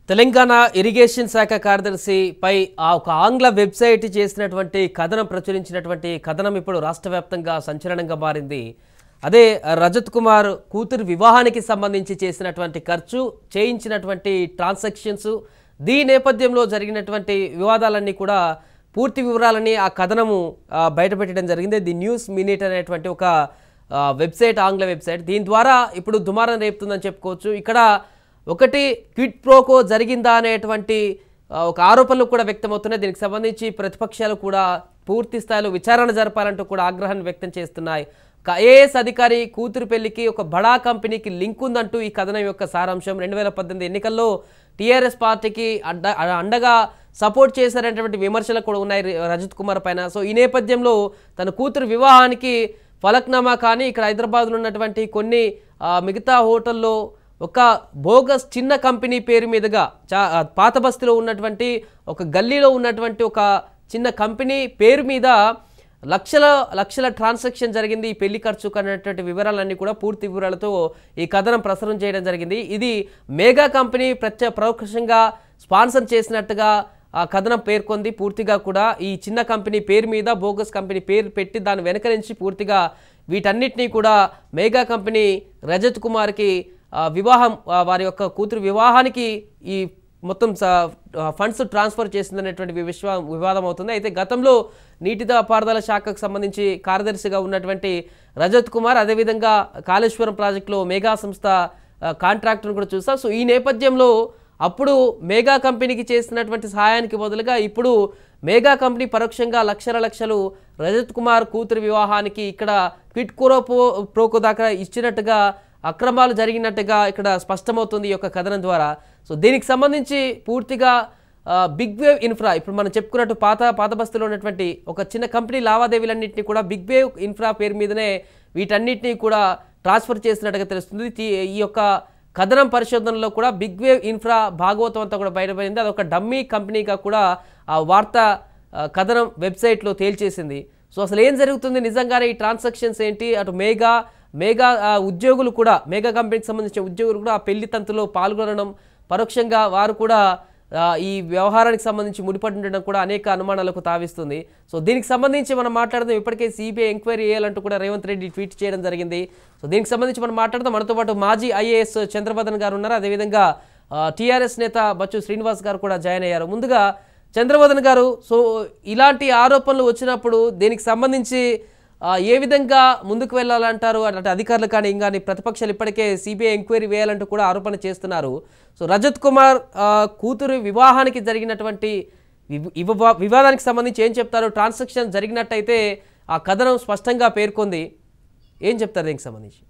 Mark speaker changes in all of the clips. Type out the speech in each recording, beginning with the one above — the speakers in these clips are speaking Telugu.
Speaker 1: తెలంగాణ ఇరిగేషన్ శాఖ కార్యదర్శిపై ఆ ఒక ఆంగ్ల వెబ్సైట్ చేసినటువంటి కథనం ప్రచురించినటువంటి కథనం ఇప్పుడు రాష్ట్ర వ్యాప్తంగా సంచలనంగా మారింది అదే రజత్ కుమార్ కూతురు వివాహానికి సంబంధించి చేసినటువంటి ఖర్చు చేయించినటువంటి ట్రాన్సాక్షన్స్ దీని నేపథ్యంలో జరిగినటువంటి వివాదాలన్నీ కూడా పూర్తి వివరాలని ఆ కథనము ఆ, బయటపెట్టడం జరిగింది ది న్యూస్ మినిట్ అనేటువంటి ఒక ఆ, వెబ్సైట్ ఆంగ్ల వెబ్సైట్ దీని ద్వారా ఇప్పుడు దుమారం రేపుతుందని చెప్పుకోవచ్చు ఇక్కడ ఒకటి క్విట్ ప్రోకో జరిగిందా అనేటువంటి ఆ, ఒక ఆరోపణలు కూడా వ్యక్తమవుతున్నాయి దీనికి సంబంధించి ప్రతిపక్షాలు కూడా పూర్తి స్థాయిలో విచారణ జరపాలంటూ కూడా ఆగ్రహాన్ని వ్యక్తం చేస్తున్నాయి ఒక ఐఏఎస్ అధికారి కూతురు పెళ్లికి ఒక బడా కంపెనీకి లింక్ ఉందంటూ ఈ కథనం యొక్క సారాంశం రెండు వేల పద్దెనిమిది ఎన్నికల్లో టీఆర్ఎస్ పార్టీకి అడ్డ అండగా సపోర్ట్ చేశారనేటువంటి విమర్శలు కూడా ఉన్నాయి రి- రజత్ కుమార్ పైన సో ఈ నేపథ్యంలో తన కూతురు వివాహానికి ఫలక్నామా కానీ ఇక్కడ హైదరాబాద్లో ఉన్నటువంటి కొన్ని ఆ, మిగతా హోటల్లో ఒక బోగస్ చిన్న కంపెనీ పేరు మీదుగా చా ఆ, పాత బస్తీలో ఉన్నటువంటి ఒక గల్లీలో ఉన్నటువంటి ఒక చిన్న కంపెనీ పేరు మీద లక్షల లక్షల ట్రాన్సాక్షన్ జరిగింది ఈ పెళ్లి ఖర్చుకు అనేటువంటి వివరాలన్నీ కూడా పూర్తి వివరాలతో ఈ కథనం ప్రసారం చేయడం జరిగింది ఇది మేగా కంపెనీ ప్రత్యేక పరోక్షంగా స్పాన్సర్ చేసినట్టుగా ఆ కథనం పేర్కొంది పూర్తిగా కూడా ఈ చిన్న కంపెనీ పేరు మీద బోగస్ కంపెనీ పేరు పెట్టి దాని వెనక నుంచి పూర్తిగా వీటన్నిటినీ కూడా మేగా కంపెనీ రజత్ కుమార్కి ఆ, వివాహం ఆ, వారి యొక్క కూతురు వివాహానికి ఈ మొత్తం ఫండ్స్ ట్రాన్స్ఫర్ చేసిందనేటువంటి వి- విశ్వ వివాదం అవుతుంది అయితే గతంలో నీటిపారుదల శాఖకు సంబంధించి కార్యదర్శిగా ఉన్నటువంటి రజత్ కుమార్ అదేవిధంగా కాళేశ్వరం ప్రాజెక్టులో మెగా సంస్థ ఆ, కాంట్రాక్టర్ను కూడా చూస్తాం సో ఈ నేపథ్యంలో అప్పుడు మేగా కంపెనీకి చేసినటువంటి సహాయానికి బదులుగా ఇప్పుడు మేగా కంపెనీ పరోక్షంగా లక్షల లక్షలు రజత్ కుమార్ కూతురు వివాహానికి ఇక్కడ క్విట్ కోరో ప్రోకో దాకా ఇచ్చినట్టుగా అక్రమాలు జరిగినట్టుగా ఇక్కడ స్పష్టమవుతుంది ఈ యొక్క కథనం ద్వారా సో దీనికి సంబంధించి పూర్తిగా ఆ, బిగ్ వేవ్ ఇన్ఫ్రా ఇప్పుడు మనం చెప్పుకున్నట్టు పాత పాత బస్తీలో ఉన్నటువంటి ఒక చిన్న కంపెనీ లావాదేవీలన్నింటినీ కూడా బిగ్ వేవ్ ఇన్ఫ్రా పేరు మీదనే వీటన్నిటినీ కూడా ట్రాన్స్ఫర్ చేసినట్టుగా తెలుస్తుంది తీ- ఈ యొక్క కథనం పరిశోధనలో కూడా బిగ్ వేవ్ ఇన్ఫ్రా భాగవతం అంతా కూడా బయటపడింది అదొక డమ్మీ కంపెనీగా కూడా ఆ వార్త ఆ, కథనం వెబ్సైట్లో తేల్చేసింది సో అసలు ఏం జరుగుతుంది నిజంగానే ఈ ట్రాన్సాక్షన్స్ ఏంటి అటు మేఘా మేఘా ఆ, ఉద్యోగులు కూడా మేఘా కంపెనీకి సంబంధించిన ఉద్యోగులు కూడా ఆ పెళ్లి తంతులో పాల్గొనడం పరోక్షంగా వారు కూడా ఆ, ఈ వ్యవహారానికి సంబంధించి ముడిపడి ఉండడం కూడా అనేక అనుమానాలకు తావిస్తుంది సో దీనికి సంబంధించి మనం మాట్లాడదాం ఇప్పటికే సిబిఐ ఎంక్వైరీ చేయాలంటూ కూడా రేవంత్ రెడ్డి ట్వీట్ చేయడం జరిగింది సో దీనికి సంబంధించి మనం మాట్లాడదాం మనతో పాటు మాజీ ఐఏఎస్ చంద్రబదన్ గారు ఉన్నారు అదేవిధంగా టీఆర్ఎస్ నేత బచ్చు శ్రీనివాస్ గారు కూడా జాయిన్ అయ్యారు ముందుగా చంద్రబదన్ గారు సో ఇలాంటి ఆరోపణలు వచ్చినప్పుడు దీనికి సంబంధించి ఆ, ఏ విధంగా ముందుకు వెళ్ళాలంటారు అంటే అధికారులు కానీ ఇంకా ప్రతిపక్షాలు ఇప్పటికే సిబిఐ ఎంక్వైరీ వేయాలంటూ కూడా ఆరోపణ చేస్తున్నారు సో రజత్ కుమార్ ఆ, కూతురు వివాహానికి జరిగినటువంటి వివ- వివ- వివాదానికి సంబంధించి ఏం చెప్తారు ట్రాన్సాక్షన్ జరిగినట్టయితే ఆ కథనం స్పష్టంగా పేర్కొంది ఏం చెప్తారు దీనికి సంబంధించి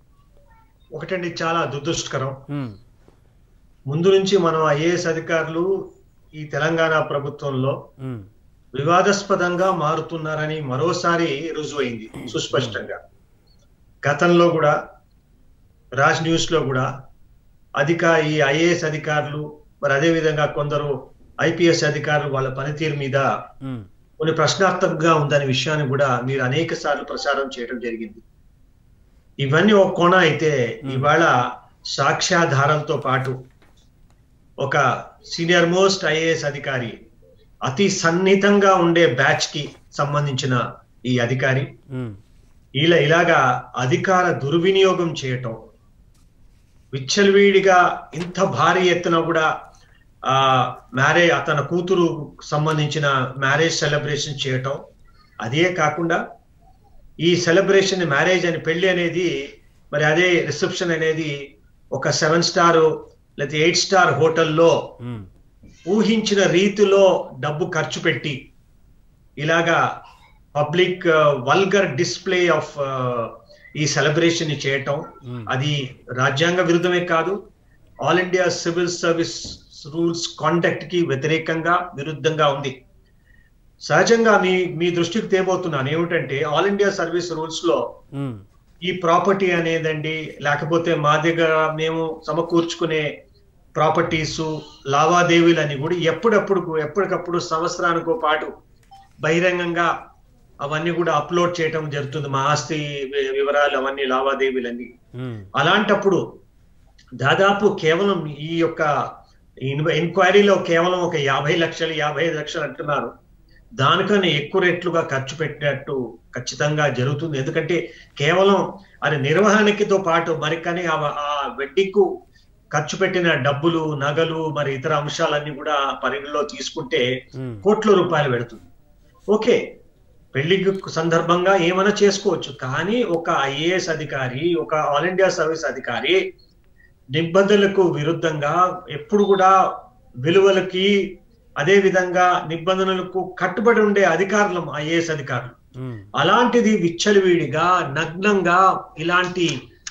Speaker 2: ఒకటండి చాలా దురదృష్టకరం
Speaker 1: మ్మ్.
Speaker 2: ముందు నుంచి మనం ఐఏఎస్ అధికారులు ఈ తెలంగాణ ప్రభుత్వంలో
Speaker 1: మ్మ్.
Speaker 2: వివాదాస్పదంగా మారుతున్నారని మరోసారి రుజువైంది సుస్పష్టంగా గతంలో కూడా రాజ్ న్యూస్ లో కూడా అధిక ఈ ఐఏఎస్ అధికారులు మరి అదే విధంగా కొందరు ఐపీఎస్ అధికారులు వాళ్ళ పనితీరు మీద
Speaker 1: మ్మ్.
Speaker 2: కొన్ని ప్రశ్నార్థకంగా ఉందనే విషయాన్ని కూడా మీరు అనేక సార్లు ప్రసారం చేయడం జరిగింది ఇవన్నీ ఒక కోణ అయితే ఇవాళ సాక్ష్యాధారాలతో పాటు ఒక సీనియర్ మోస్ట్ ఐఏఎస్ అధికారి అతి సన్నిహితంగా ఉండే బ్యాచ్ కి సంబంధించిన ఈ అధికారి
Speaker 1: మ్మ్.
Speaker 2: ఇలా ఇలాగా అధికార దుర్వినియోగం చేయటం విచ్చలవిడిగా ఇంత భారీ ఎత్తున కూడా ఆ మ్యారేజ్ అతని కూతురు సంబంధించిన మ్యారేజ్ సెలబ్రేషన్ చేయటం అదే కాకుండా ఈ సెలబ్రేషన్ మ్యారేజ్ అని పెళ్లి అనేది మరి అదే రిసెప్షన్ అనేది ఒక సెవెన్ స్టార్ లేదా ఎయిట్ స్టార్ హోటల్లో
Speaker 1: మ్మ్.
Speaker 2: ఊహించిన రీతిలో డబ్బు ఖర్చు పెట్టి ఇలాగా పబ్లిక్ వల్గర్ డిస్ప్లే ఆఫ్ ఈ సెలబ్రేషన్ చేయటం
Speaker 1: మ్మ్.
Speaker 2: అది రాజ్యాంగ విరుద్ధమే కాదు all India civil service rules contact కి వ్యతిరేకంగా విరుద్ధంగా ఉంది సహజంగా మీ మీ దృష్టికి తేబోతున్నాను ఏమిటంటే ఆల్ ఇండియా సర్వీస్ రూల్స్ లో
Speaker 1: మ్మ్.
Speaker 2: ఈ ప్రాపర్టీ అనేదండి లేకపోతే మా దగ్గర మేము సమకూర్చుకునే ప్రాపర్టీస్ లావాదేవీలని కూడా ఎప్పుడప్పుడు ఎప్పటికప్పుడు సంవత్సరానికో పాటు బహిరంగంగా అవన్నీ కూడా అప్లోడ్ చేయటం జరుగుతుంది మా ఆస్తి వి- వివరాలు అవన్నీ లావాదేవీలన్నీ
Speaker 1: మ్మ్.
Speaker 2: అలాంటప్పుడు దాదాపు కేవలం ఈ యొక్క ఇన్- ఎంక్వైరీలో కేవలం ఒక యాభై లక్షలు యాభై ఐదు లక్షలు అంటున్నారు దానికన్నా ఎక్కువ రెట్లుగా ఖర్చు పెట్టినట్టు ఖచ్చితంగా జరుగుతుంది ఎందుకంటే కేవలం అది నిర్వహణకితో పాటు మరి కానీ ఆ- ఆ వెడ్డింగ్ కు ఖర్చు పెట్టిన డబ్బులు నగలు మరి ఇతర అంశాలన్నీ కూడా పరిగణలో తీసుకుంటే
Speaker 1: ఉమ్,
Speaker 2: కోట్ల రూపాయలు పెడుతుంది ఓకే పెళ్లి సందర్భంగా ఏమైనా చేసుకోవచ్చు కానీ ఒక ఐఏఎస్ అధికారి ఒక ఆల్ ఇండియా సర్వీస్ అధికారి నిబంధనలకు విరుద్ధంగా ఎప్పుడు కూడా విలువలకి అదే విధంగా నిబంధనలకు కట్టుబడి ఉండే అధికారులు ఐఏఎస్ అధికారులు
Speaker 1: ఉమ్,
Speaker 2: అలాంటిది విచ్చలవిడిగా నగ్నంగా ఇలాంటి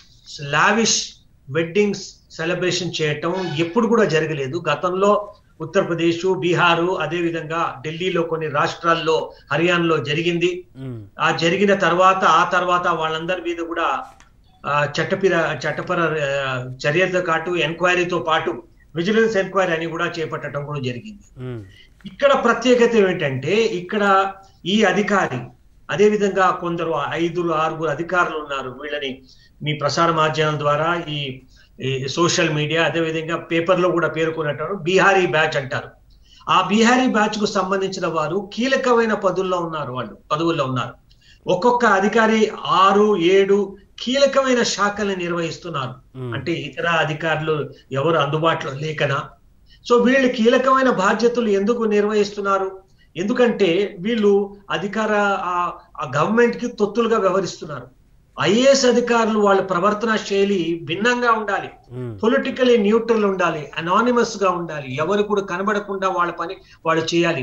Speaker 2: లావిష్ వెడ్డింగ్స్ సెలబ్రేషన్ చేయటం ఎప్పుడు కూడా జరగలేదు గతంలో ఉత్తరప్రదేశ్ బీహారు అదే విధంగా ఢిల్లీలో కొన్ని రాష్ట్రాల్లో హర్యానాలో జరిగింది
Speaker 1: ఉమ్,
Speaker 2: ఆ జరిగిన తర్వాత ఆ తర్వాత వాళ్ళందరి మీద కూడా ఆ, చట్టపిర చట్టపర ఆ, చర్యలతో పాటు ఎంక్వైరీతో పాటు విజిలెన్స్ ఎంక్వైరీ అని కూడా చేపట్టడం కూడా జరిగింది
Speaker 1: ఉమ్,
Speaker 2: ఇక్కడ ప్రత్యేకత ఏమిటంటే ఇక్కడ ఈ అధికారి అదే విధంగా కొందరు ఐదుగురు ఆరుగురు అధికారులు ఉన్నారు వీళ్ళని మీ ప్రసార మాధ్యమాల ద్వారా ఈ ఈ సోషల్ మీడియా అదే విధంగా పేపర్ లో కూడా పేర్కొన్నట్టు బీహారీ బ్యాచ్ అంటారు ఆ బీహారీ బ్యాచ్ కు సంబంధించిన వారు కీలకమైన పదుల్లో ఉన్నారు వాళ్ళు పదవుల్లో ఉన్నారు ఒక్కొక్క అధికారి ఆరు ఏడు కీలకమైన శాఖల్ని నిర్వహిస్తున్నారు
Speaker 1: ఉమ్,
Speaker 2: అంటే ఇతర అధికారులు ఎవరు అందుబాటులో లేకనా సో వీళ్ళు కీలకమైన బాధ్యతలు ఎందుకు నిర్వహిస్తున్నారు ఎందుకంటే వీళ్ళు అధికార ఆ గవర్నమెంట్ కి తొత్తులుగా వ్యవహరిస్తున్నారు ఐఏఎస్ అధికారులు వాళ్ళ ప్రవర్తన శైలి భిన్నంగా ఉండాలి
Speaker 1: ఉమ్,
Speaker 2: పొలిటికలీ న్యూట్రల్ ఉండాలి అనానిమస్ గా ఉండాలి ఎవరు కూడా కనబడకుండా వాళ్ళ పని వాళ్ళు చేయాలి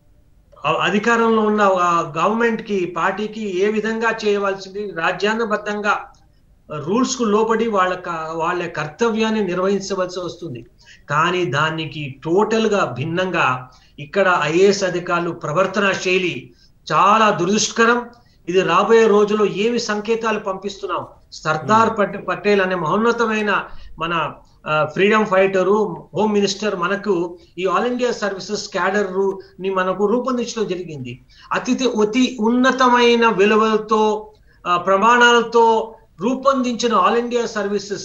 Speaker 2: ఆ అధికారంలో ఉన్న గవర్నమెంట్ కి పార్టీకి ఏ విధంగా చేయవలసింది రాజ్యాంగబద్ధంగా రూల్స్ కు లోబడి వాళ్ళ క- వాళ్ళ కర్తవ్యాన్ని నిర్వహించవలసి వస్తుంది కానీ దానికి టోటల్ గా భిన్నంగా ఇక్కడ ఐఏఎస్ అధికారులు ప్రవర్తన శైలి చాలా దురదృష్టకరం ఇది రాబోయే రోజుల్లో ఏమి సంకేతాలు పంపిస్తున్నాం సర్దార్ పట్ పటేల్ అనే మహోన్నతమైన మన ఫ్రీడమ్ ఫైటరు హోమ్ మినిస్టర్ మనకు ఈ ఆల్ ఇండియా సర్వీసెస్ క్యాడర్ ని మనకు రూపొందించడం జరిగింది అతి అతి ఉన్నతమైన విలువలతో ఆ, ప్రమాణాలతో రూపొందించిన ఆల్ ఇండియా సర్వీసెస్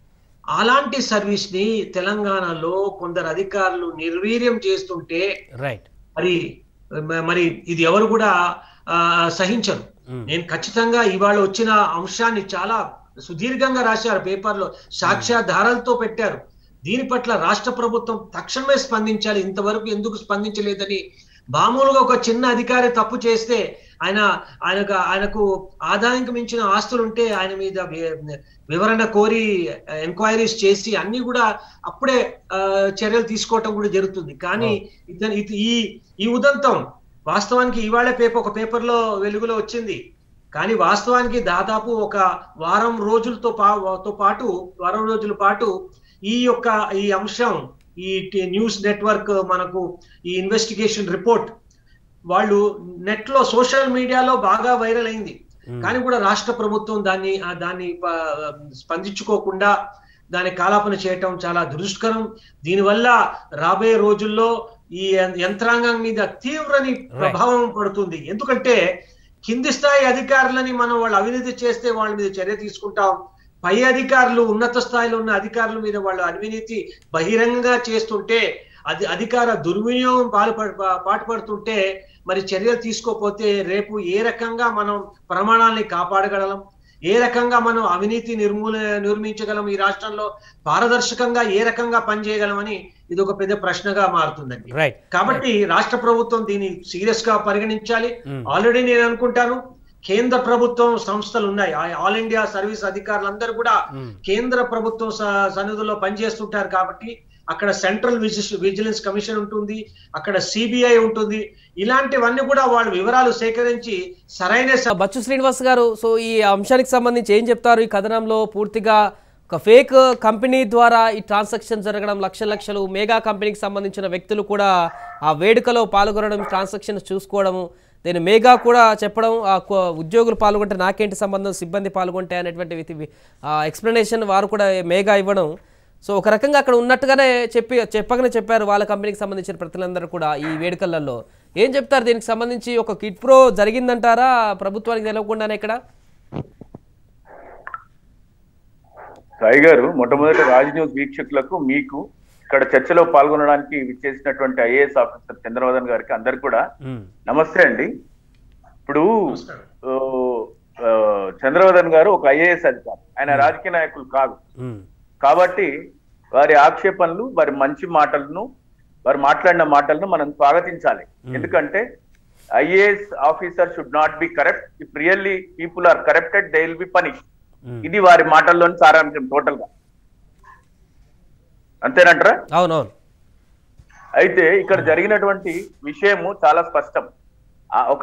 Speaker 2: అలాంటి సర్వీస్ ని తెలంగాణలో కొందరు అధికారులు నిర్వీర్యం చేస్తుంటే
Speaker 1: రైట్
Speaker 2: మరి మ- మరి ఇది ఎవరు కూడా ఆ, సహించరు
Speaker 1: ఉమ్,
Speaker 2: నేను ఖచ్చితంగా ఇవాళ వచ్చిన అంశాన్ని చాలా సుదీర్ఘంగా రాశారు పేపర్లో సాక్ష్యాధారాలతో పెట్టారు దీని పట్ల రాష్ట్ర ప్రభుత్వం తక్షణమే స్పందించాలి ఇంతవరకు ఎందుకు స్పందించలేదని మామూలుగా ఒక చిన్న అధికారి తప్పు చేస్తే ఆయన ఆయనకు ఆయనకు ఆదాయానికి మించిన ఆస్తులు ఉంటే ఆయన మీద వి- వివరణ కోరి ఎంక్వైరీస్ చేసి అన్ని కూడా అప్పుడే ఆ, చర్యలు తీసుకోవటం కూడా జరుగుతుంది కానీ ఇతను ఇది- ఈ ఈ ఉదంతం వాస్తవానికి ఇవాళ పేపర్ ఒక పేపర్ లో వెలుగులో వచ్చింది కానీ వాస్తవానికి దాదాపు ఒక వారం రోజులతో పా తో పాటు వారం రోజుల పాటు ఈ యొక్క ఈ అంశం ఈ టి- న్యూస్ నెట్వర్క్ మనకు ఈ ఇన్వెస్టిగేషన్ రిపోర్ట్ వాళ్ళు నెట్ లో సోషల్ మీడియాలో బాగా వైరల్ అయింది
Speaker 1: ఉమ్,
Speaker 2: కానీ కూడా రాష్ట్ర ప్రభుత్వం దాన్ని ఆ దాన్ని ప- స్పందించుకోకుండా దాని కాలాపన చేయటం చాలా దురుష్కరం దీనివల్ల రాబోయే రోజుల్లో ఈ యం- యంత్రాంగం మీద తీవ్రని ప్రభావం పడుతుంది ఎందుకంటే కింది స్థాయి అధికారులని మనం వాళ్ళు అవినీతి చేస్తే వాళ్ళ మీద చర్య తీసుకుంటాం పై అధికారులు ఉన్నత స్థాయిలో ఉన్న అధికారుల మీద వాళ్ళు అవినీతి బహిరంగంగా చేస్తుంటే అది అధికార దుర్వినియోగం పాల్పడ పాటుపడుతుంటే మరి చర్యలు తీసుకోకపోతే రేపు ఏ రకంగా మనం ప్రమాణాలని కాపాడగలం ఏ రకంగా మనం అవినీతి నిర్మూల నిర్మించగలం ఈ రాష్ట్రంలో పారదర్శకంగా ఏ రకంగా పనిచేయగలమని ఇది ఒక పెద్ద ప్రశ్నగా మారుతుందండి
Speaker 1: రైట్
Speaker 2: కాబట్టి రాష్ట్ర ప్రభుత్వం దీన్ని సీరియస్ గా పరిగణించాలి
Speaker 1: ఉమ్,
Speaker 2: ఆల్రెడీ నేను అనుకుంటాను కేంద్ర ప్రభుత్వం సంస్థలు ఉన్నాయి ఆ ఆల్ ఇండియా సర్వీస్ అధికారులందరూ కూడా
Speaker 1: ఉమ్,
Speaker 2: కేంద్ర ప్రభుత్వం స- సన్నిధిలో పనిచేస్తుంటారు కాబట్టి అక్కడ సెంట్రల్ విజి- విజిలెన్స్ కమిషన్ ఉంటుంది అక్కడ సిబిఐ ఉంటుంది ఇలాంటివన్నీ కూడా వాళ్ళు వివరాలు సేకరించి సరైన స-
Speaker 1: బచ్చు శ్రీనివాస్ గారు సో ఈ అంశానికి సంబంధించి ఏం చెప్తారు ఈ కథనంలో పూర్తిగా ఒక ఫేక్ కంపెనీ ద్వారా ఈ ట్రాన్సాక్షన్ జరగడం లక్షల లక్షలు మెగా కంపెనీకి సంబంధించిన వ్యక్తులు కూడా ఆ వేడుకలో పాల్గొనడం ట్రాన్సాక్షన్ చూసుకోవడము దీన్ని మేఘా కూడా చెప్పడం ఆ కొ- ఉద్యోగులు పాల్గొంటే నాకేంటి సంబంధం సిబ్బంది పాల్గొంటే అనేటువంటి ఎక్స్ప్లెనేషన్ వారు కూడా మేఘా ఇవ్వడం సో ఒక రకంగా అక్కడ ఉన్నట్టుగానే చెప్పి చెప్పగానే చెప్పారు వాళ్ళ కంపెనీకి సంబంధించిన ప్రతిలందరూ కూడా ఈ వేడుకలలో ఏం చెప్తారు దీనికి సంబంధించి ఒక కిట్ ప్రో జరిగిందంటారా ప్రభుత్వానికి తెలియకుండానే ఇక్కడ
Speaker 3: సాయి గారు మొట్టమొదటి రాజ్ న్యూస్ వీక్షకులకు మీకు ఇక్కడ చర్చలో పాల్గొనడానికి విచ్చేసినటువంటి ఐఏఎస్ ఆఫీసర్ చంద్రవదన్ గారికి అందరికి కూడా
Speaker 1: ఉమ్,
Speaker 3: నమస్తే అండి ఇప్పుడు
Speaker 2: నమస్కారం.
Speaker 3: ఓ, ఆ, చంద్రవదన్ గారు ఒక ఐఏఎస్ అధికారి ఆయన రాజకీయ నాయకులు కాదు
Speaker 1: ఉమ్,
Speaker 3: కాబట్టి వారి ఆక్షేపణలు వారి మంచి మాటలను వారు మాట్లాడిన మాటలను మనం స్వాగతించాలి ఎందుకంటే IAS officer should not be correct if really people are corrected they will be punish
Speaker 1: um.
Speaker 3: ఇది వారి మాటల్లోని సారాంశం టోటల్ గా అంతేనంటారా
Speaker 1: అవునవును
Speaker 3: అయితే ఇక్కడ జరిగినటువంటి విషయము చాలా స్పష్టం ఆ ఒక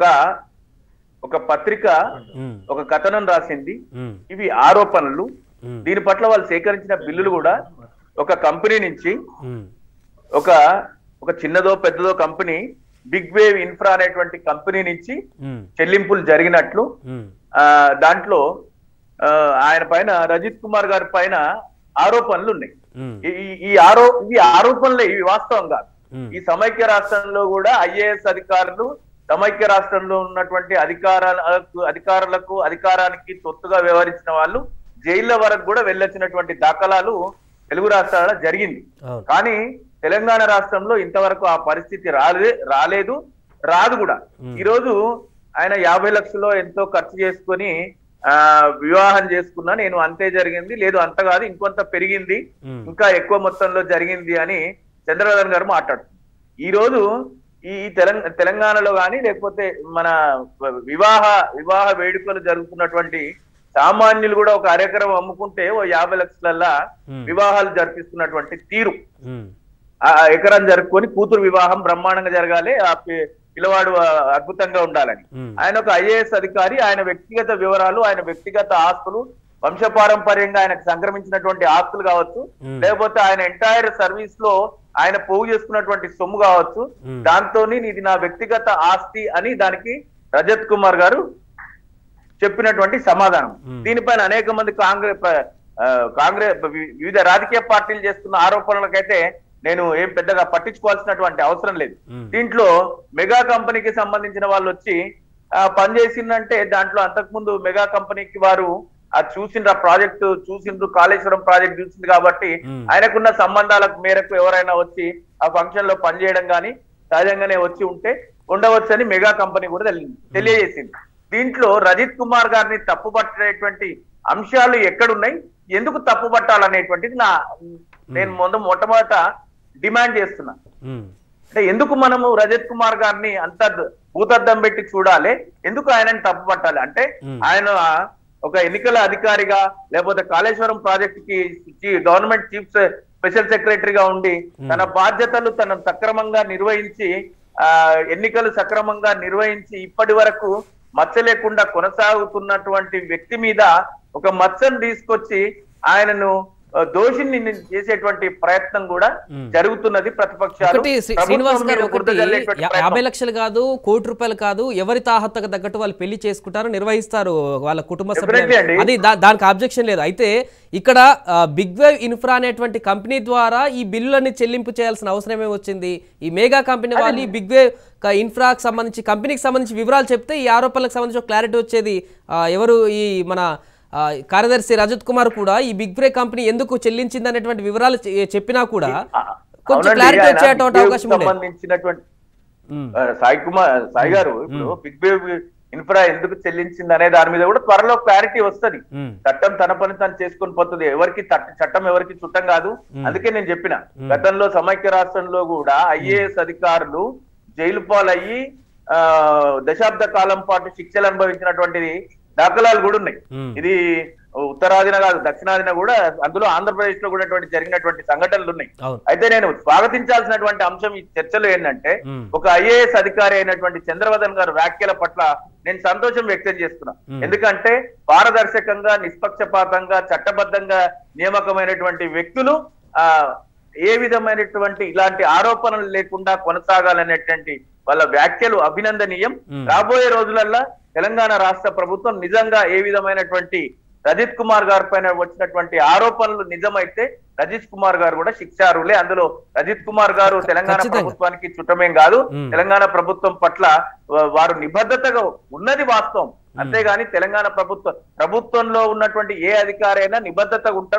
Speaker 3: ఒక పత్రిక
Speaker 1: ఉమ్,
Speaker 3: ఒక కథనం రాసింది
Speaker 1: ఉమ్,
Speaker 3: ఇవి ఆరోపణలు
Speaker 1: ఉమ్,
Speaker 3: దీని పట్ల వాళ్ళు సేకరించిన బిల్లులు కూడా ఒక కంపెనీ నుంచి
Speaker 1: ఉమ్,
Speaker 3: ఒక ఒక చిన్నదో పెద్దదో కంపెనీ బిగ్ వేవ్ ఇన్ఫ్రా అనేటువంటి కంపెనీ నుంచి
Speaker 1: ఉమ్,
Speaker 3: చెల్లింపులు జరిగినట్లు
Speaker 1: ఉమ్,
Speaker 3: ఆ దాంట్లో ఆ, ఆయన పైన రజిత్ కుమార్ గారి పైన ఆరోపణలు ఉన్నాయి
Speaker 1: ఉమ్,
Speaker 3: ఈ- ఈ- ఈ ఆరో ఇవి ఆరోపణలే ఇవి వాస్తవం కాదు
Speaker 1: ఉమ్,
Speaker 3: ఈ సమైక్య రాష్ట్రంలో కూడా ఐఏఎస్ అధికారులు సమైక్య రాష్ట్రంలో ఉన్నటువంటి అధికారాలకు అధికారులకు అధికారానికి తొత్తుగా వ్యవహరించిన వాళ్ళు జైళ్ళ వరకు కూడా వెళ్ళొచ్చినటువంటి దాఖలాలు తెలుగు రాష్ట్రాలలో జరిగింది
Speaker 1: అవును
Speaker 3: కానీ తెలంగాణ రాష్ట్రంలో ఇంతవరకు ఆ పరిస్థితి రాలే రాలేదు రాదు కూడా
Speaker 1: Hmm.
Speaker 3: ఈ రోజు ఆయన యాభై లక్షలు ఎంతో ఖర్చు చేసుకొని ఆ వివాహం చేసుకున్నా నేను అంతే జరిగింది లేదు అంత కాదు ఇంకొంత పెరిగింది
Speaker 1: ఉమ్,
Speaker 3: ఇంకా ఎక్కువ మొత్తంలో జరిగింది అని చంద్రబాబు గారు మాట్లాడుతున్నారు ఈ రోజు ఈ తెలంగాణ తెలంగాణలో కానీ లేకపోతే మన వివాహ వివాహ వేడుకలు జరుగుతున్నటువంటి సామాన్యులు కూడా ఒక అరెకరం అమ్ముకుంటే ఓ యాభై లక్షలల్లా
Speaker 1: ఉమ్,
Speaker 3: వివాహాలు జరిపిస్తున్నటువంటి తీరు
Speaker 1: ఉమ్,
Speaker 3: ఆ ఎకరం జరుపుకొని కూతురు వివాహం బ్రహ్మాండంగా జరగాలి ఆ పి- పిల్లవాడు ఆ, అద్భుతంగా ఉండాలని
Speaker 1: ఉమ్,
Speaker 3: ఆయన ఒక ఐఏఎస్ అధికారి ఆయన వ్యక్తిగత వివరాలు ఆయన వ్యక్తిగత ఆస్తులు వంశపారంపర్యంగా ఆయనకు సంక్రమించినటువంటి ఆస్తులు కావచ్చు
Speaker 1: ఉమ్,
Speaker 3: లేకపోతే ఆయన ఎంటైర్ సర్వీస్ లో ఆయన పోగు చేసుకున్నటువంటి సొమ్ము కావచ్చు
Speaker 1: ఉమ్,
Speaker 3: దాంతో ఇది నా వ్యక్తిగత ఆస్తి అని దానికి రజత్ కుమార్ గారు చెప్పినటువంటి సమాధానం
Speaker 1: Hmm.
Speaker 3: దీనిపైన అనేక మంది కాంగ్రెస్ కాంగ్రెస్ వి- వివిధ రాజకీయ పార్టీలు చేస్తున్న ఆరోపణలకైతే నేను ఏం పెద్దగా పట్టించుకోవాల్సినటువంటి అవసరం లేదు
Speaker 1: ఉమ్,
Speaker 3: దీంట్లో మెగా కంపెనీకి సంబంధించిన వాళ్ళు వచ్చి ఆ, పనిచేసిందంటే దాంట్లో అంతకుముందు మెగా కంపెనీకి వారు ఆ చూసిండ్రు ఆ ప్రాజెక్ట్ చూసిండ్రు కాళేశ్వరం ప్రాజెక్ట్ చూసింది కాబట్టి
Speaker 1: ఉమ్,
Speaker 3: ఆయనకున్న సంబంధాల మేరకు ఎవరైనా వచ్చి ఆ ఫంక్షన్ లో పనిచేయడం కానీ సహజంగానే వచ్చి ఉంటే ఉండవచ్చని మెగా కంపెనీ కూడా తెలి- తెలియజేసింది దీంట్లో రజిత్ కుమార్ గారిని తప్పుపట్టేటువంటి అంశాలు ఎక్కడున్నాయి ఎందుకు తప్పు పట్టాలనేటువంటిది నా నేను ముందు మొట్టమొదట డిమాండ్ చేస్తున్నా
Speaker 1: ఉమ్,
Speaker 3: అంటే ఎందుకు మనము రజత్ కుమార్ గారిని అంత భూతద్దం పెట్టి చూడాలి ఎందుకు ఆయనని తప్పు పట్టాలి అంటే
Speaker 1: Hmm.
Speaker 3: ఆయన ఒక ఎన్నికల అధికారిగా లేకపోతే కాళేశ్వరం ప్రాజెక్ట్ కి చి- గవర్నమెంట్ చీఫ్ సె- స్పెషల్ సెక్రటరీగా ఉండి తన బాధ్యతలు తన సక్రమంగా నిర్వహించి ఆ ఎన్నికలు సక్రమంగా నిర్వహించి ఇప్పటి వరకు మచ్చ లేకుండా కొనసాగుతున్నటువంటి వ్యక్తి మీద ఒక మచ్చను తీసుకొచ్చి ఆయనను ఆ, దోషిని చేసేటువంటి ప్రయత్నం కూడా
Speaker 1: Hmm.
Speaker 3: జరుగుతున్నది ప్రతిపక్షాలు
Speaker 1: ఒకటి శ్రీ-
Speaker 3: ప్రభుత్వం
Speaker 1: శ్రీనివాస్ గారు
Speaker 3: మీద బురద
Speaker 1: ఒకటి
Speaker 3: జల్లేటువంటి
Speaker 1: యా-
Speaker 3: ప్రయత్నం.
Speaker 1: యాభై లక్షలు కాదు కోటి రూపాయలు కాదు ఎవరి తాహతకు తగ్గట్టు వాళ్ళు పెళ్లి చేసుకుంటారు నిర్వహిస్తారు వాళ్ళ కుటుంబ
Speaker 3: Definitely అండి.
Speaker 1: సభ్యులు అది దా- దానికి ఆబ్జెక్షన్ లేదు అయితే ఇక్కడ బిగ్ వేవ్ ఇన్ఫ్రా అనేటువంటి కంపెనీ ద్వారా ఈ బిల్లులన్నీ చెల్లింపు చేయాల్సిన అవసరం ఏమి వచ్చింది ఈ మేగా కంపెనీ వాళ్ళు ఈ బిగ్ వేవ్ ఇన్ఫ్రాకి సంబంధించి కంపెనీకి సంబంధించి వివరాలు చెప్తే ఈ ఆరోపణలకు సంబంధించి ఒక క్లారిటీ వచ్చేది ఆ, ఎవరు ఈ మన ఆ, కార్యదర్శి రజత్ కుమార్ కూడా ఈ బిగ్ బ్రే కంపెనీ ఎందుకు చెల్లించింది అనేటువంటి వివరాలు చె- చెప్పినా కూడా
Speaker 3: ఆ,
Speaker 1: కొంచెం
Speaker 3: అవునండి,
Speaker 1: క్లారిటీ
Speaker 3: ఆయన
Speaker 1: వచ్చేటువంటి
Speaker 3: బిగ్
Speaker 1: అవకాశం
Speaker 3: వేవ్కి
Speaker 1: ఉండేది
Speaker 3: సంబంధించినటువంటి
Speaker 1: ఉమ్,
Speaker 3: ఆ, సాయి కుమార్ సాయి గారు ఇప్పుడు బిగ్ వేవ్ ఇన్ఫ్రా ఎందుకు చెల్లించింది అనే దాని మీద కూడా త్వరలో క్లారిటీ వస్తది
Speaker 1: ఉమ్,
Speaker 3: చట్టం తన పని తను చేసుకొని పోతుంది ఎవరికి తట్ట- చట్టం ఎవరికి చుట్టం కాదు అందుకే నేను చెప్పిన గతంలో సమైక్య రాష్ట్రంలో కూడా ఐఏఎస్ అధికారులు జైలు పాలయ్యి ఆ దశాబ్ద కాలం పాటు శిక్షలు అనుభవించినటువంటిది దాఖలాలు కూడా ఉన్నాయి
Speaker 1: ఉమ్,
Speaker 3: ఇది ఉత్తరాదిన కాదు దక్షిణాదిన కూడా అందులో ఆంధ్రప్రదేశ్ లో కూడా అటువంటి జరిగినటువంటి సంఘటనలు ఉన్నాయి
Speaker 1: అవును
Speaker 3: అయితే నేను స్వాగతించాల్సినటువంటి అంశం ఈ చర్చలో ఏంటంటే
Speaker 1: ఉమ్,
Speaker 3: ఒక ఐఏఎస్ అధికారి అయినటువంటి చంద్రవదన్ గారు వ్యాఖ్యల పట్ల నేను సంతోషం వ్యక్తం చేస్తున్నా
Speaker 1: Hmm.
Speaker 3: ఎందుకంటే పారదర్శకంగా నిష్పక్షపాతంగా చట్టబద్ధంగా నియామకమైనటువంటి వ్యక్తులు ఆ ఏ విధమైనటువంటి ఇలాంటి ఆరోపణలు లేకుండా కొనసాగాలనేటువంటి వాళ్ళ వ్యాఖ్యలు అభినందనీయం
Speaker 1: Hmm.
Speaker 3: రాబోయే రోజులల్లో తెలంగాణ రాష్ట్ర ప్రభుత్వం నిజంగా ఏ విధమైనటువంటి రజిత్ కుమార్ గారి పైన వచ్చినటువంటి ఆరోపణలు నిజమైతే రజిత్ కుమార్ గారు కూడా శిక్షార్హులే అందులో రజిత్ కుమార్ గారు తెలంగాణ
Speaker 1: ఖచ్చితంగా.
Speaker 3: ప్రభుత్వానికి చుట్టమేం కాదు
Speaker 1: మ్మ్.
Speaker 3: తెలంగాణ ప్రభుత్వం పట్ల వా- వారు నిబద్ధతగా ఉన్నది వాస్తవం అంతేగాని తెలంగాణ ప్రభుత్వం ప్రభుత్వంలో ఉన్నటువంటి ఏ అధికారైనా నిబద్ధతగా ఉంటారు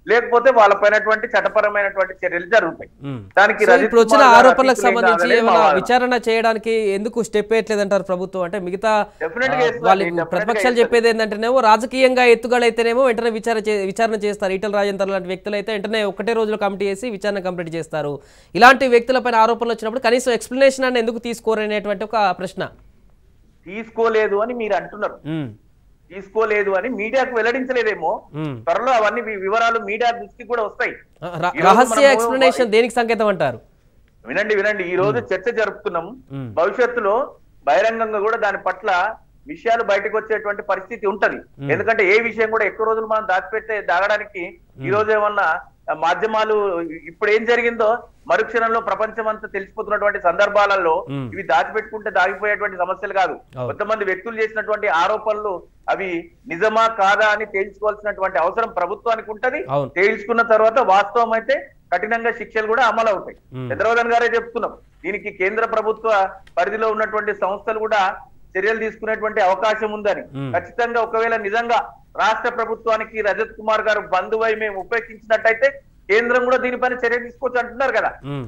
Speaker 3: లేకపోతే వాళ్ళపైనటువంటి చట్టపరమైనటువంటి చర్యలు జరుగుతాయి
Speaker 1: ఉమ్.
Speaker 3: దానికి
Speaker 1: సో
Speaker 3: రజత్
Speaker 1: ఇప్పుడు వచ్చిన
Speaker 3: కుమార్ గారు
Speaker 1: ఆరోపణలకు
Speaker 3: అతిథులేం
Speaker 1: సంబంధించి
Speaker 3: కాదనేది మా
Speaker 1: ఏమైనా
Speaker 3: వాదన.
Speaker 1: విచారణ చేయడానికి ఎందుకు స్టెప్ వేయట్లేదంటారు ప్రభుత్వం అంటే మిగతా
Speaker 3: Definitely
Speaker 1: ఆ,
Speaker 3: చేస్తారు,
Speaker 1: వాళ్ళు
Speaker 3: definitely
Speaker 1: ప్రతిపక్షాలు
Speaker 3: చేస్తారు.
Speaker 1: చెప్పేది ఏంటంటేనేమో రాజకీయంగా ఎత్తుగడైతేనేమో వెంటనే విచారణ చే- విచారణ చేస్తారు ఈటల రాజేందర్ లాంటి వ్యక్తులు అయితే వెంటనే ఒకటే రోజులో కమిటీ చేసి విచారణ కంప్లీట్ చేస్తారు ఇలాంటి వ్యక్తులపైన ఆరోపణలు వచ్చినప్పుడు కనీసం ఎక్స్ప్లెనేషన్ అని ఎందుకు తీసుకోరనేటువంటి ఒక ప్రశ్న
Speaker 3: తీసుకోలేదు అని మీరు అంటున్నారు
Speaker 1: ఉమ్,
Speaker 3: తీసుకోలేదు అని మీడియాకు వెల్లడించలేదేమో
Speaker 1: ఉమ్.
Speaker 3: త్వరలో అవన్నీ వి- వివరాలు మీడియా దృష్టికి కూడా వస్తాయి
Speaker 1: ర-
Speaker 3: ఈరోజు
Speaker 1: రహస్య
Speaker 3: మనము-
Speaker 1: ఎక్స్ప్లెనేషన్ దేనికి సంకేతం అంటారు
Speaker 3: వినండి వినండి ఈ రోజు చర్చ జరుపుతున్నాం
Speaker 1: మ్మ్.
Speaker 3: భవిష్యత్తులో బహిరంగంగా కూడా దాని పట్ల విషయాలు బయటకు వచ్చేటువంటి పరిస్థితి ఉంటది
Speaker 1: మ్మ్.
Speaker 3: ఎందుకంటే ఏ విషయం కూడా ఎక్కువ రోజులు మనం దాచిపెట్టే దాగడానికి ఈ రోజు ఏమన్నా ఆ, మాధ్యమాలు ఇప్పుడు ఏం జరిగిందో మరుక్షణంలో ప్రపంచం అంతా తెలిసిపోతున్నటువంటి సందర్భాలలో
Speaker 1: మ్మ్.
Speaker 3: ఇవి దాచిపెట్టుకుంటే దాగిపోయేటువంటి సమస్యలు కాదు
Speaker 1: అవును.
Speaker 3: కొంతమంది వ్యక్తులు చేసినటువంటి ఆరోపణలు అవి నిజమా కాదా అని తేల్చుకోవాల్సినటువంటి అవసరం ప్రభుత్వానికి ఉంటది
Speaker 1: అవును.
Speaker 3: తేల్చుకున్న తర్వాత వాస్తవం అయితే కఠినంగా శిక్షలు కూడా అమలు అవుతాయి
Speaker 1: మ్మ్.
Speaker 3: చంద్రబాబు గారే చెప్తున్నాం దీనికి కేంద్ర ప్రభుత్వ పరిధిలో ఉన్నటువంటి సంస్థలు కూడా చర్యలు తీసుకునేటువంటి అవకాశం ఉందని
Speaker 1: మ్మ్.
Speaker 3: ఖచ్చితంగా ఒకవేళ నిజంగా రాష్ట్ర ప్రభుత్వానికి రజత్ కుమార్ గారు బంధువై మేము ఉపేక్షించినట్టయితే కేంద్రం కూడా దీనిపైన చర్య తీసుకోవచ్చు అంటున్నారు కదా
Speaker 1: ఉమ్.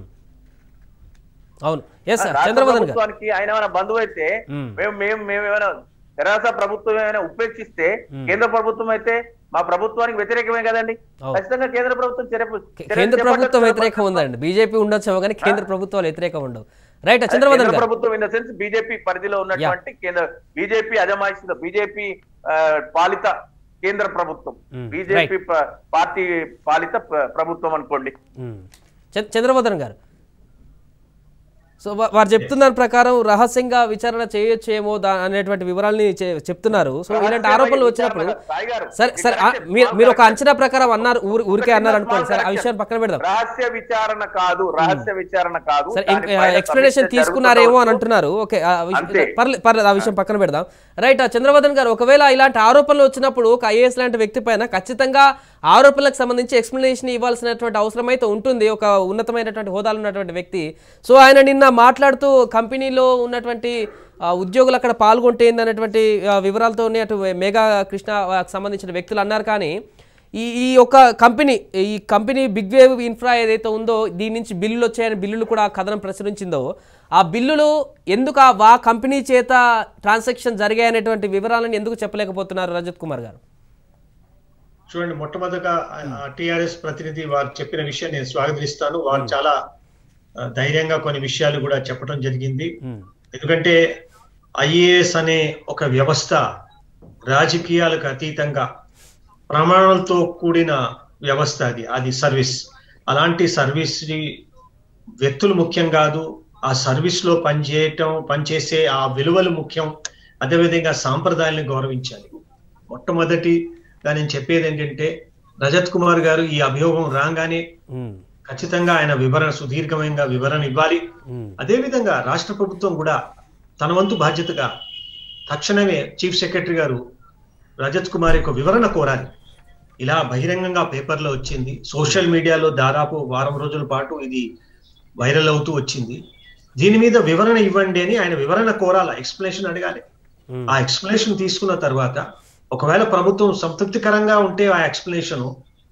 Speaker 1: అవును ఎస్ సార్
Speaker 3: రాష్ట్ర
Speaker 1: చంద్రబాబు గారు
Speaker 3: ప్రభుత్వానికి ఆయన ఏమైనా బంధువు అయితే
Speaker 1: మ్మ్.
Speaker 3: మేము మేము మేము ఏమైనా తెరాస ప్రభుత్వం ఏమైనా ఉపేక్షిస్తే
Speaker 1: మ్మ్.
Speaker 3: కేంద్ర ప్రభుత్వం అయితే మా ప్రభుత్వానికి వ్యతిరేకమే కదండి
Speaker 1: అవును.
Speaker 3: ఖచ్చితంగా కేంద్ర ప్రభుత్వం చర్య
Speaker 1: కే-
Speaker 3: చర్యలు
Speaker 1: కేంద్ర ప్రభుత్వం
Speaker 3: చేపట్టచ్చు.
Speaker 1: వ్యతిరేకం ఉందండి బీజేపీ ఉండొచ్చేమో కానీ కేంద్ర ప్రభుత్వాలు వ్యతిరేకం ఉండవు రైట్ చంద్రబాబు
Speaker 3: కేంద్ర
Speaker 1: గారు
Speaker 3: ప్రభుత్వం ఇన్ ద సెన్స్ బీజేపీ పరిధిలో ఉన్నటువంటి కేంద్ర బీజేపీ అజమాయిషిలో బీజేపీ పాలిత కేంద్ర ప్రభుత్వం
Speaker 1: Mm,
Speaker 3: బీజేపీ పార్టీ పాలిత ప్ర- ప్రభుత్వం అనుకోండి
Speaker 1: ఉమ్. చంద్ర- చంద్రబాబు గారు సో వా- వారు చెప్తున్న దాని ప్రకారం రహస్యంగా విచారణ చేయొచ్చేమో దా అనేటువంటి వివరాలని చె- చెప్తున్నారు సో ఇలాంటి
Speaker 3: రహస్యంగా
Speaker 1: ఆరోపణలు
Speaker 3: ఈ
Speaker 1: వచ్చినప్పుడు
Speaker 3: విచారణ- సాయి గారు,
Speaker 1: సరే
Speaker 3: ఇది
Speaker 1: సరే ఆ,
Speaker 3: correction,
Speaker 1: మీరు
Speaker 3: small
Speaker 1: మీరు ఒక
Speaker 3: correction.
Speaker 1: అంచనా ప్రకారం అన్నారు ఊరి- ఊరికే
Speaker 3: ఒక
Speaker 1: అన్నారు
Speaker 3: చిన్న
Speaker 1: అనుకోండి
Speaker 3: small
Speaker 1: సరే ఆ
Speaker 3: correction.
Speaker 1: విషయాన్ని పక్కన పెడదాం
Speaker 3: రహస్య విచారణ కాదు రహస్య విచారణ కాదు
Speaker 1: సరే
Speaker 3: దానిపైన
Speaker 1: ఎక్స్ప్లెనేషన్
Speaker 3: సమీక్ష
Speaker 1: తీసుకున్నారేమో అని
Speaker 3: జరుగుతుండవచ్చు.
Speaker 1: అంటున్నారు ఓకే ఆ విషయం-
Speaker 3: అంతే.
Speaker 1: పర్లేదు పర్లేదు ఆ విషయం పక్కన పెడదాం రైట్ చంద్రబాబు గారు ఒకవేళ ఇలాంటి ఆరోపణలు వచ్చినప్పుడు ఒక ఐఏఎస్ లాంటి వ్యక్తి పైన ఖచ్చితంగా ఆరోపణలకు సంబంధించి ఎక్స్ప్లెనేషన్ ఇవ్వాల్సినటువంటి అవసరం అయితే ఉంటుంది ఒక ఉన్నతమైనటువంటి హోదాలో ఉన్నటువంటి వ్యక్తి సో ఆయన నిన్న మాట్లాడుతూ కంపెనీలో ఉన్నటువంటి ఆ, ఉద్యోగులు అక్కడ పాల్గొంటే ఏందనేటువంటి ఆ, వివరాలతోనే అటు మేఘా కృష్ణ ఆ, సంబంధించిన వ్యక్తులు అన్నారు కానీ ఈ ఈ యొక్క కంపెనీ ఈ కంపెనీ బిగ్ వేవ్ ఇన్ఫ్రా ఏదైతే ఉందో దీని నుంచి బిల్లులు వచ్చాయని బిల్లులు కూడా కథనం ప్రచురించిందో ఆ బిల్లులు ఎందుకు ఆ వా కంపెనీ చేత ట్రాన్సాక్షన్ జరిగాయనేటువంటి వివరాలను ఎందుకు చెప్పలేకపోతున్నారు రజత్ కుమార్ గారు
Speaker 2: చూడండి మొట్టమొదట టిఆర్ఎస్ ప్రతినిధి వారు చెప్పిన విషయం నేను స్వాగతిస్తాను వారు చాలా ఆ, ధైర్యంగా కొన్ని విషయాలు కూడా చెప్పడం జరిగింది
Speaker 1: ఉమ్,
Speaker 2: ఎందుకంటే ఐఏఎస్ అనే ఒక వ్యవస్థ రాజకీయాలకు అతీతంగా ప్రమాణాలతో కూడిన వ్యవస్థ అది అది సర్వీస్ అలాంటి సర్వీస్ వ్యక్తులు ముఖ్యం కాదు ఆ సర్వీస్ లో పనిచేయటం పనిచేసే ఆ విలువలు ముఖ్యం అదేవిధంగా సాంప్రదాయాలను గౌరవించాలి మొట్టమొదటిగా నేను చెప్పేది ఏంటంటే రజత్ కుమార్ గారు ఈ అభియోగం రాగానే
Speaker 1: ఉమ్,
Speaker 2: ఖచ్చితంగా ఆయన వివరణ సుదీర్ఘమైన వివరణ ఇవ్వాలి
Speaker 1: ఉమ్,
Speaker 2: అదేవిధంగా రాష్ట్ర ప్రభుత్వం కూడా తన వంతు బాధ్యతగా తక్షణమే చీఫ్ సెక్రటరీ గారు రజత్ కుమార్ యొక్క వివరణ కోరాలి ఇలా బహిరంగంగా పేపర్లో వచ్చింది సోషల్ మీడియాలో దాదాపు వారం రోజుల పాటు ఇది వైరల్ అవుతూ వచ్చింది దీని మీద వివరణ ఇవ్వండి అని ఆయన వివరణ కోరాల ఎక్స్ప్లెనేషన్ అడగాలి
Speaker 1: ఉమ్,
Speaker 2: ఆ ఎక్స్ప్లెనేషన్ తీసుకున్న తర్వాత ఒకవేళ ప్రభుత్వం సంతృప్తికరంగా ఉంటే ఆ ఎక్స్ప్లెనేషన్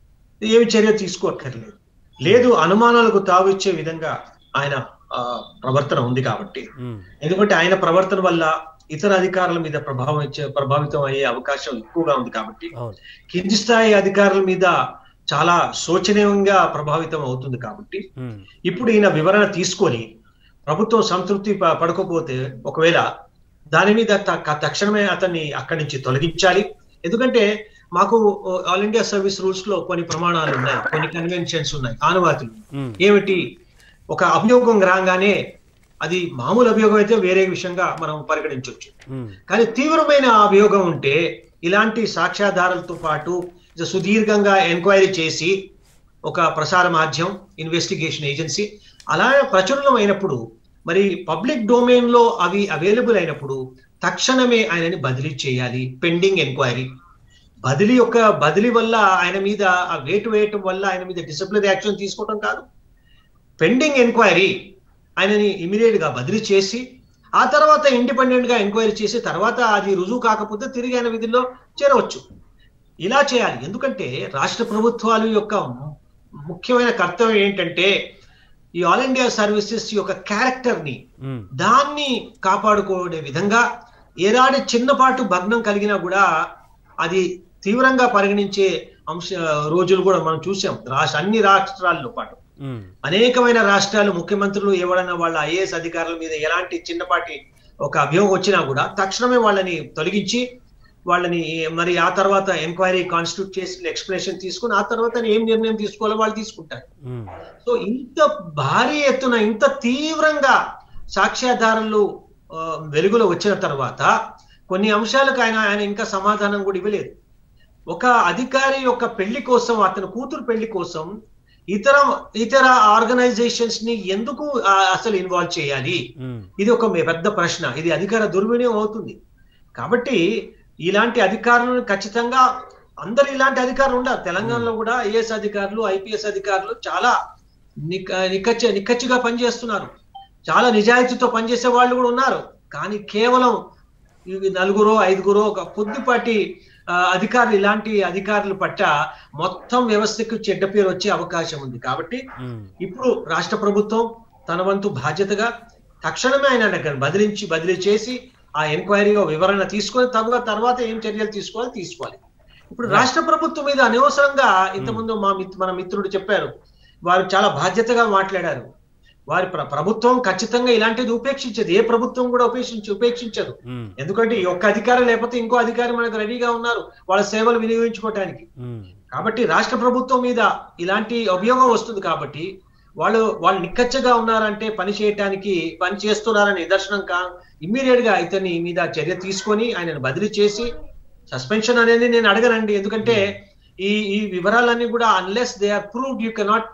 Speaker 2: ఏమి చర్య తీసుకోక్కర్లేదు లేదు అనుమానాలకు తావిచ్చే విధంగా ఆయన ఆ, ప్రవర్తన ఉంది కాబట్టి
Speaker 1: ఉమ్,
Speaker 2: ఎందుకంటే ఆయన ప్రవర్తన వల్ల ఇతర అధికారుల మీద ప్రభావం ఇచ్చే ప్రభావితం అయ్యే అవకాశం ఎక్కువగా ఉంది కాబట్టి
Speaker 1: అవును
Speaker 2: కింది స్థాయి అధికారుల మీద చాలా శోచనీయంగా ప్రభావితం అవుతుంది కాబట్టి
Speaker 1: ఉమ్,
Speaker 2: ఇప్పుడు ఈయన వివరణ తీసుకొని ప్రభుత్వం సంతృప్తి ప- పడకపోతే ఒకవేళ దాని మీద త- క- తక్షణమే అతన్ని అక్కడి నుంచి తొలగించాలి ఎందుకంటే మాకు ఆల్ ఇండియా సర్వీస్ రూల్స్ లో కొన్ని ప్రమాణాలు ఉన్నాయి కొన్ని కన్వెన్షన్స్ ఉన్నాయి ఆనువాతులు
Speaker 1: ఉమ్,
Speaker 2: ఏమిటి ఒక అభియోగం రాగానే అది మామూలు అభియోగం అయితే వేరే విషయంగా మనం పరిగణించవచ్చు
Speaker 1: ఉమ్,
Speaker 2: కానీ తీవ్రమైన అభియోగం ఉంటే ఇలాంటి సాక్ష్యాధారాలతో పాటు ఇది సుదీర్ఘంగా ఎంక్వైరీ చేసి ఒక ప్రసార మాధ్యం ఇన్వెస్టిగేషన్ ఏజెన్సీ అలా ప్రచురణం అయినప్పుడు మరి పబ్లిక్ డొమైన్ లో అవి అవైలబుల్ అయినప్పుడు తక్షణమే ఆయనని బదిలీ చేయాలి పెండింగ్ ఎంక్వైరీ బదిలీ యొక్క బదిలీ వల్ల ఆయన మీద ఆ వేటు వేయటం వల్ల ఆయన మీద డిసిప్లినరీ యాక్షన్ తీసుకోవడం కాదు పెండింగ్ ఎంక్వైరీ ఆయనని ఇమీడియట్ గా బదిలీ చేసి ఆ తర్వాత ఇండిపెండెంట్ గా ఎంక్వైరీ చేసి తర్వాత అది రుజువు కాకపోతే తిరిగి ఆయన విధుల్లో చేరవచ్చు ఇలా చేయాలి ఎందుకంటే రాష్ట్ర ప్రభుత్వాల యొక్క ము- ముఖ్యమైన కర్తవ్యం ఏంటంటే ఈ ఆల్ ఇండియా సర్వీసెస్ యొక్క క్యారెక్టర్ ని
Speaker 1: ఉమ్,
Speaker 2: దాన్ని కాపాడుకోనే విధంగా ఏనాడు చిన్నపాటు భగ్నం కలిగినా కూడా అది తీవ్రంగా పరిగణించే అంశ రోజులు కూడా మనం చూసాం రాష్ట్ర అన్ని రాష్ట్రాల్లో పాటు
Speaker 1: ఉమ్,
Speaker 2: అనేకమైన రాష్ట్రాలు ముఖ్యమంత్రులు ఎవరైనా వాళ్ళ ఐఏఎస్ అధికారుల మీద ఎలాంటి చిన్నపాటి ఒక అభియోగం వచ్చినా కూడా తక్షణమే వాళ్ళని తొలగించి వాళ్ళని మరి ఆ తర్వాత ఎంక్వైరీ కాన్స్టిట్యూట్ చేసి ఎక్స్ప్లెనేషన్ తీసుకుని ఆ తర్వాత ఏం నిర్ణయం తీసుకోవాలో వాళ్ళు తీసుకుంటారు
Speaker 1: ఉమ్,
Speaker 2: సో ఇంత భారీ ఎత్తున ఇంత తీవ్రంగా సాక్ష్యాధారాలు ఆ, వెలుగులో వచ్చిన తర్వాత కొన్ని అంశాలకు ఆయన ఆయన ఇంకా సమాధానం కూడా ఇవ్వలేదు ఒక అధికారి యొక్క పెళ్లి కోసం అతని కూతురు పెళ్లి కోసం ఇతర ఇతర ఆర్గనైజేషన్స్ ని ఎందుకు ఆ, అసలు ఇన్వాల్వ్ చేయాలి
Speaker 1: ఉమ్,
Speaker 2: ఇది ఒక మే- పెద్ద ప్రశ్న ఇది అధికార దుర్వినియోగం అవుతుంది కాబట్టి ఇలాంటి అధికారులను ఖచ్చితంగా అందరు ఇలాంటి అధికారులు ఉండాలి తెలంగాణలో కూడా ఐఏఎస్ అధికారులు ఐపీఎస్ అధికారులు చాలా నిక్క నిక్కచ్చ నిక్కచ్చిగా పనిచేస్తున్నారు చాలా నిజాయితీతో పనిచేసే వాళ్ళు కూడా ఉన్నారు కానీ కేవలం ఇవి నలుగురో ఐదుగురో ఒక కొద్దిపాటి ఆ, అధికారులు ఇలాంటి అధికారుల పట్ల మొత్తం వ్యవస్థకు చెడ్డ పేరు వచ్చే అవకాశం ఉంది కాబట్టి
Speaker 1: ఉమ్,
Speaker 2: ఇప్పుడు రాష్ట్ర ప్రభుత్వం తన వంతు బాధ్యతగా తక్షణమే ఆయన దగ్గర బదిలించి బదిలీ చేసి ఆ ఎంక్వైరీగా వివరణ తీసుకొని తర్వాత తర్వాత ఏం చర్యలు తీసుకోవాలి తీసుకోవాలి ఇప్పుడు రాష్ట్ర ప్రభుత్వం మీద అనవసరంగా ఇంతకుముందు మా మిత్- మన మిత్రుడు చెప్పారు వారు చాలా బాధ్యతగా మాట్లాడారు వారి ప్ర- ప్రభుత్వం ఖచ్చితంగా ఇలాంటిది ఉపేక్షించదు ఏ ప్రభుత్వం కూడా ఉపేక్షించి ఉపేక్షించదు
Speaker 1: ఉమ్,
Speaker 2: ఎందుకంటే ఈ ఒక్క అధికారి లేకపోతే ఇంకో అధికారి మనకు రెడీగా ఉన్నారు వాళ్ళ సేవలు వినియోగించుకోవటానికి
Speaker 1: ఉమ్,
Speaker 2: కాబట్టి రాష్ట్ర ప్రభుత్వం మీద ఇలాంటి అభియోగం వస్తుంది కాబట్టి వాళ్ళు వాళ్ళు నిక్కచ్చగా ఉన్నారంటే పని చేయటానికి పని చేస్తున్నారని నిదర్శనం కా ఇమ్మీడియట్ గా ఇతని మీద చర్య తీసుకొని ఆయనను బదిలీ చేసి సస్పెన్షన్ అనేది నేను అడగనండి ఎందుకంటే ఈ ఈ వివరాలన్నీ కూడా unless they are proved you cannot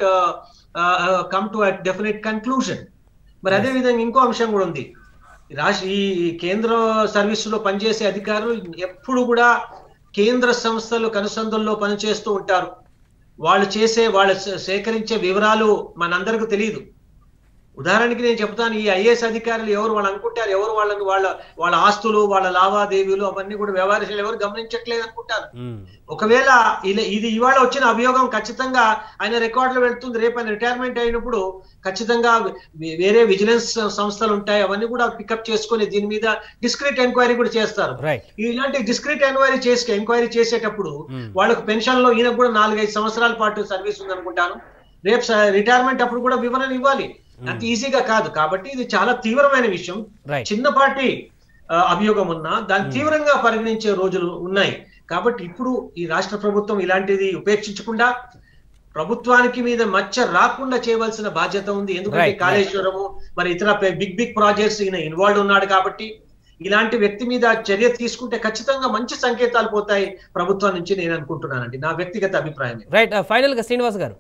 Speaker 2: come to definite conclusion మరి అదే విధంగా ఇంకో అంశం కూడా ఉంది ఈ రాష్ట్ర ఈ కేంద్ర సర్వీసులో పనిచేసే అధికారులు ఎప్పుడు కూడా కేంద్ర సంస్థలు కనుసంధంలో పనిచేస్తూ ఉంటారు వాళ్ళు చేసే వాళ్ళు సే- సేకరించే వివరాలు మనందరికీ తెలియదు ఉదాహరణకి నేను చెప్తాను ఈ ఐఏఎస్ అధికారులు ఎవరు వాళ్ళు అనుకుంటారు ఎవరు వాళ్ళని వాళ్ళ వాళ్ళ ఆస్తులు వాళ్ళ లావాదేవీలు అవన్నీ కూడా వ్యవహారాలు ఎవరు గమనించట్లేదు అనుకుంటారు
Speaker 1: ఉమ్,
Speaker 2: ఒకవేళ ఇలా- ఇది ఇవాళ వచ్చిన అభియోగం ఖచ్చితంగా ఆయన రికార్డులో వెళ్తుంది రేపు ఆయన రిటైర్మెంట్ అయినప్పుడు ఖచ్చితంగా వే- వేరే విజిలెన్స్ సంస్థలు ఉంటాయి అవన్నీ కూడా పికప్ చేసుకొని దీని మీద డిస్క్రీట్ ఎంక్వైరీ కూడా చేస్తారు
Speaker 1: రైట్
Speaker 2: ఇలాంటి డిస్క్రీట్ ఎంక్వైరీ చేసి ఎంక్వైరీ చేసేటప్పుడు
Speaker 1: Hmm.
Speaker 2: వాళ్ళకు పెన్షన్ లో ఈయనకు కూడా నాలుగైదు సంవత్సరాల పాటు సర్వీస్ ఉంది అనుకుంటాను రేపు రిటైర్మెంట్ అప్పుడు కూడా వివరణ ఇవ్వాలి అంత ఈజీగా కాదు కాబట్టి ఇది చాలా తీవ్రమైన విషయం
Speaker 1: రైట్
Speaker 2: చిన్నపాటి ఆ, అభియోగం ఉన్నా దాన్ని తీవ్రంగా పరిగణించే రోజులు ఉన్నాయి కాబట్టి ఇప్పుడు ఈ రాష్ట్ర ప్రభుత్వం ఇలాంటిది ఉపేక్షించకుండా ప్రభుత్వానికి మీద మచ్చ రాకుండా చేయవలసిన బాధ్యత ఉంది ఎందుకంటే
Speaker 1: Right, right.
Speaker 2: కాళేశ్వరము మరి ఇతర బిగ్ బిగ్ ప్రాజెక్ట్స్ ఈయన ఇన్వాల్వ్ ఉన్నాడు కాబట్టి ఇలాంటి వ్యక్తి మీద చర్య తీసుకుంటే ఖచ్చితంగా మంచి సంకేతాలు పోతాయి ప్రభుత్వం నుంచి నేను అనుకుంటున్నానండి నా వ్యక్తిగత అభిప్రాయం
Speaker 1: రైట్ ఫైనల్ గా శ్రీనివాస్ గారు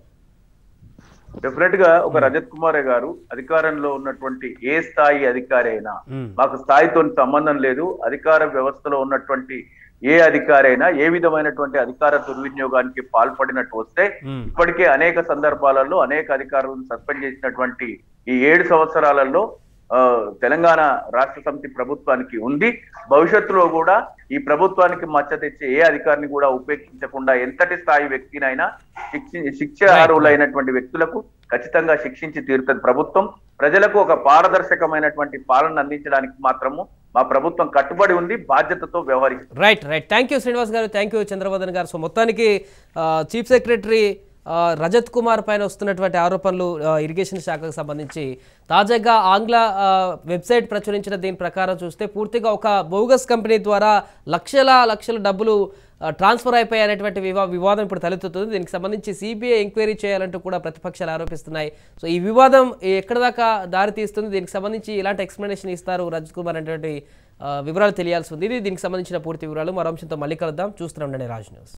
Speaker 3: డెఫినెట్ గా ఒక రజత్ కుమార్ గారు అధికారంలో ఉన్నటువంటి ఏ స్థాయి అధికారి అయినా
Speaker 1: ఉమ్,
Speaker 3: మాకు స్థాయితో సంబంధం లేదు అధికార వ్యవస్థలో ఉన్నటువంటి ఏ అధికారి అయినా ఏ విధమైనటువంటి అధికార దుర్వినియోగానికి పాల్పడినట్టు వస్తే
Speaker 1: ఉమ్,
Speaker 3: ఇప్పటికే అనేక సందర్భాలలో అనేక అధికారులను సస్పెండ్ చేసినటువంటి ఈ ఏడు సంవత్సరాలలో ఆ, తెలంగాణ రాష్ట్ర సమితి ప్రభుత్వానికి ఉంది భవిష్యత్తులో కూడా ఈ ప్రభుత్వానికి మచ్చ తెచ్చే ఏ అధికారిని కూడా ఉపేక్షించకుండా ఎంతటి స్థాయి వ్యక్తినైనా శిక్షి శిక్ష అర్హులైనటువంటి వ్యక్తులకు ఖచ్చితంగా శిక్షించి తీరుతుంది ప్రభుత్వం ప్రజలకు ఒక పారదర్శకమైనటువంటి పాలన అందించడానికి మాత్రము మా ప్రభుత్వం కట్టుబడి ఉంది బాధ్యతతో వ్యవహరిస్తుంది
Speaker 1: right right thank you Srinivas గారు థ్యాంక్ యూ చంద్రవర్ధన్ గారు సో మొత్తానికి ఆ, చీఫ్ సెక్రటరీ ఆ, రజత్ కుమార్ పైన వస్తున్నటువంటి ఆరోపణలు ఆ, ఇరిగేషన్ శాఖకు సంబంధించి తాజాగా ఆంగ్ల ఆ, వెబ్సైట్ ప్రచురించిన దీని ప్రకారం చూస్తే పూర్తిగా ఒక బోగస్ కంపెనీ ద్వారా లక్షల లక్షల డబ్బులు ఆ, ట్రాన్స్ఫర్ అయిపోయాయనేటువంటి వివా వివాదం ఇప్పుడు తలెత్తుతుంది దీనికి సంబంధించి సిబిఐ ఎంక్వైరీ చేయాలంటూ కూడా ప్రతిపక్షాలు ఆరోపిస్తున్నాయి సో ఈ వివాదం ఎక్కడ దాకా దారి తీస్తుంది దీనికి సంబంధించి ఇలాంటి ఎక్స్ప్లెనేషన్ ఇస్తారు రజత్ కుమార్ అనేటువంటి ఆ, వివరాలు తెలియాల్సి ఉంది ఇది దీనికి సంబంధించిన పూర్తి వివరాలు మరో అంశంతో మళ్ళీ కలుద్దాం చూస్తూనే ఉండండి రాజ్ న్యూస్